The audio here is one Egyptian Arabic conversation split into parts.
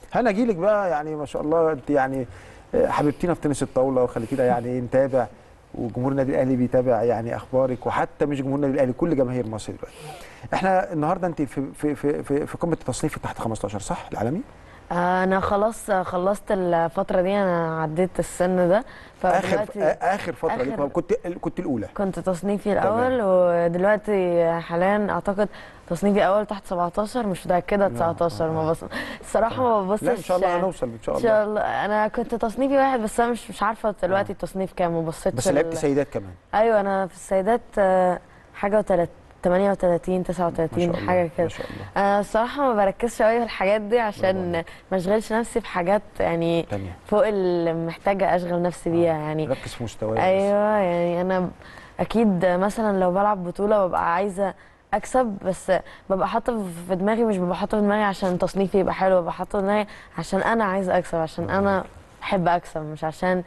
هنا اجي لك بقى يعني ما شاء الله انت يعني آه، حبيبتينا في تنس الطاوله وخليتينا يعني ايه نتابع وجمهور النادي الاهلي بيتابع يعني اخبارك وحتى مش جمهور النادي الاهلي كل جماهير مصر دلوقتي. احنا النهارده انت في في في في, في قمه التصنيف تحت 15 صح العالمي؟ انا خلاص خلصت الفتره دي انا عديت السن ده اخر فدلوقتي آه، اخر فتره آخر- ليك كنت كنت الاولى كنت تصنيفي الاول ودلوقتي حاليا اعتقد تصنيفي اول تحت 17 مش متاكده 19 ما بص الصراحه ما ببصش لا ان شاء الله هنوصل ان شاء ان الله شاء الله انا كنت تصنيفي واحد بس انا مش مش عارفه دلوقتي آه. التصنيف كام ما بصيتش بس ال- لعبت سيدات كمان ايوه انا في السيدات آه، حاجه و 38 ما 39 شاء الله حاجه ما كده شاء الله انا الصراحه ما بركزش قوي في الحاجات دي برافو عشان عليك. ما اشغلش نفسي في حاجات يعني تانية فوق اللي محتاجه اشغل نفسي بيها يعني ركز في مستواك ايوه يعني انا ب- اكيد مثلا لو بلعب بطوله ببقى عايزه اكسب بس ببقى حاطه في دماغي مش ببقى حاطه في دماغي عشان تصنيفي يبقى حلو ببقى حاطه في دماغي عشان انا عايزه اكسب عشان انا بحب اكسب مش عشان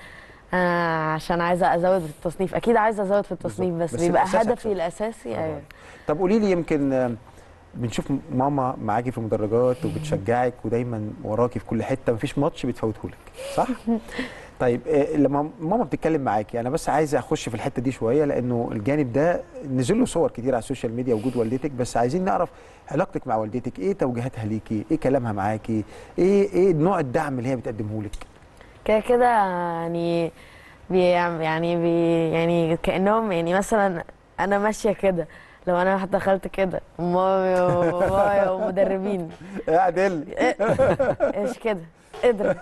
آه عشان عايزه ازود في التصنيف اكيد عايزه ازود في التصنيف بالظبط. بس, بس بيبقى الأساس هدفي أكسب. الاساسي برافو ايوه عليك. طب قولي لي يمكن آه، بنشوف ماما معاكي في المدرجات وبتشجعك ودايما وراكي في كل حته مفيش ماتش بتفوته لك صح؟ طيب آه، لما ماما بتتكلم معاكي انا بس عايز اخش في الحته دي شويه لانه الجانب ده نزل له صور كتير على السوشيال ميديا وجود والدتك بس عايزين نعرف علاقتك مع والدتك ايه توجيهاتها ليكي ايه كلامها معاكي ايه ايه نوع الدعم اللي هي بتقدمه لك كده كده يعني بي يعني بي يعني كانهم يعني مثلا انا ماشيه كده لو انا دخلت كده مامي وبابايا ومدربين يا عادل ايش كده قدرت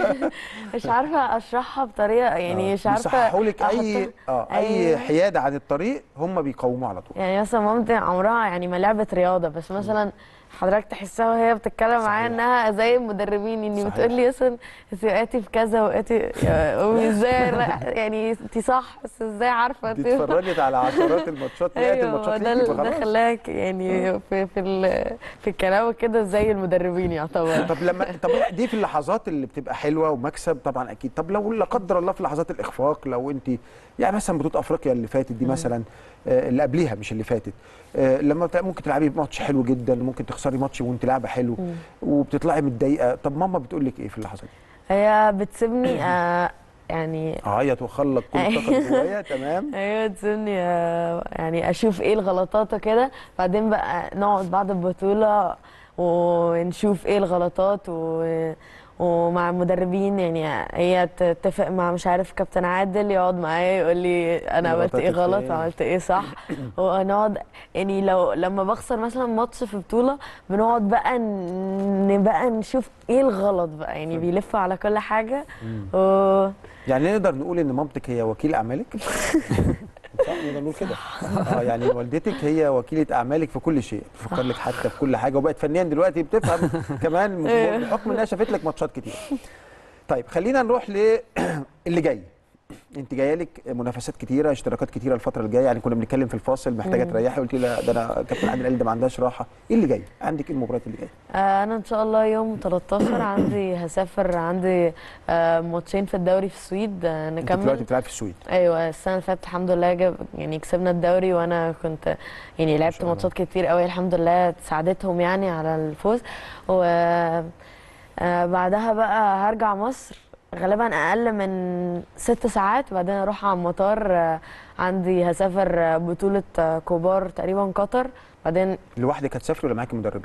مش عارفه اشرحها بطريقه يعني مش عارفه يصححوا لك اي أحطها- اه اي أيوة. حياده عن الطريق هم بيقوموه على طول يعني مثلا مامتي عمرها يعني ما لعبت رياضه بس مثلا حضرتك تحسها وهي بتتكلم معايا صحيح. انها زي المدربين اني صحيح. بتقول لي مثلا انت وقعتي في كذا وقعتي يا امي ازاي لا- يعني انت صح بس ازاي عارفه دي انت اتفرجت على عشرات الماتشات لقيت ايوه الماتشات ده ليكي ال- ده فخلاص خلاك يعني في في ال- في الكلام كده زي المدربين يعتبر طب لما طب دي في اللحظات اللي بتبقى حلوه ومكسب طبعا اكيد طب لو لا قدر الله في لحظات الاخفاق لو انت يعني مثلا بطوله افريقيا اللي فاتت دي مثلا آه، اللي قبليها مش اللي فاتت آه، لما بت- ممكن تلعبي ماتش حلو جدا ممكن تخسري ماتش وانت لعبه حلو وبتطلعي متضايقه طب ماما بتقول لك ايه في اللحظه دي؟ هي بتسيبني آه، يعني اعيط واخلق كل الطاقه اللي جوايا تمام ايوه تسيبني آه، يعني اشوف ايه الغلطات وكده بعدين بقى نقعد بعد البطوله ونشوف ايه الغلطات و ومع المدربين يعني هي تتفق مع مش عارف كابتن عادل يقعد معايا يقول لي انا عملت ايه غلطاتك غلط فين؟ وعملت ايه صح ونقعد يعني لو لما بخسر مثلا ماتش في بطوله بنقعد بقى ن- بقى نشوف ايه الغلط بقى يعني بيلفوا على كل حاجه و... يعني نقدر نقول ان مامتك هي وكيل اعمالك صح نقدر نقول كده اه يعني والدتك هي وكيله اعمالك في كل شيء بتفكر لك حتى في كل حاجه وبقت فنيا دلوقتي بتفهم كمان بحكم انها شافت لك ماتشات كتير طيب خلينا نروح للي جاي انت جايه لك منافسات كتيره اشتراكات كتيره الفتره الجايه يعني كنا بنتكلم في الفاصل محتاجه تريحي قلت لي لا ده انا كابتن عادل قال ده ما عندهاش راحه ايه اللي جاي عندك ايه المباريات اللي جايه آه، انا ان شاء الله يوم 13 عندي هسافر عندي آه، ماتشين في الدوري في السويد آه، انت دلوقتي نكمل بتلعب في السويد ايوه السنه اللي فاتت الحمد لله جاب يعني كسبنا الدوري وانا كنت يعني لعبت شاء الله. ماتشات كتير قوي الحمد لله ساعدتهم يعني على الفوز و آه، بعدها بقى هرجع مصر غالبا اقل من ست ساعات بعدين اروح على المطار آه، عندي هسافر آه، بطوله آه، كبار تقريبا قطر بعدين لوحدك هتسافري ولا معاكي مدرب آه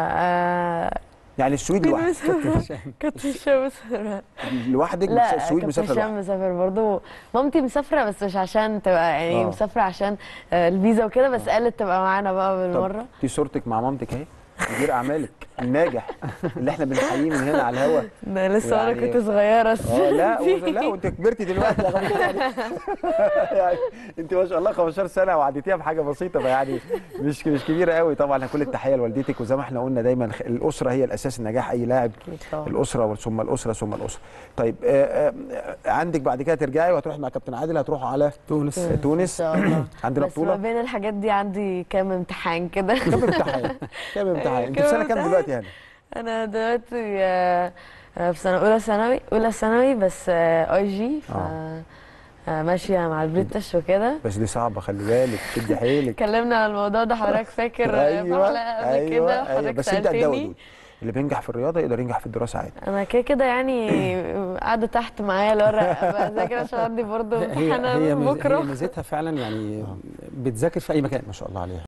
آه يعني السويد لوحدك كنت الشمس لوحدك لا بس- السويد كابتن مسافره هشام لوحدك مسافر برضه مامتي مسافره بس مش عشان تبقى يعني آه. مسافره عشان آه، الفيزا وكده بس قالت تبقى معانا بقى بالمره دي صورتك مع مامتك اهي مدير اعمالك الناجح اللي احنا بنحييه من هنا على الهوا ده لسه وانا يعني- كنت صغيره اه لا و- لا وانت كبرتي دلوقتي يا غالية يعني, يعني انت ما شاء الله 15 سنه وعديتيها بحاجه بسيطه فيعني مش مش كبيره قوي طبعا كل التحيه لوالدتك وزي ما احنا قلنا دايما خ- الاسره هي الاساس النجاح اي لاعب أكيد طبعا. الاسره ثم الاسره ثم الاسره طيب آه، آه، عندك بعد كده ترجعي وهتروحي مع كابتن عادل هتروحوا على تونس ان تونس شاء الله عندنا بس ما بطوله بين الحاجات دي عندي كام امتحان كده كم امتحان كم امتحان انت في كام سنه كام امتحان؟ دلوقتي هنا انا دلوقتي آه، آه، في سنه اولى ثانوي اولى ثانوي بس اي جي ف آه. آه، ماشيه مع البريتش وكده بس دي صعبه خلي بالك شدي حيلك اتكلمنا على الموضوع ده حضرتك فاكر آه، في ايوه حلقه قبل ايوه كده ايوه حضرتك بس انت قدها سالتني ودود اللي بينجح في الرياضه يقدر ينجح في الدراسه عادي انا كده كده يعني قاعده تحت معايا الورق بذاكر عشان عندي برضه هي امتحان هي ميز- هي بكره ميزتها فعلا يعني بتذاكر في اي مكان ما شاء الله عليها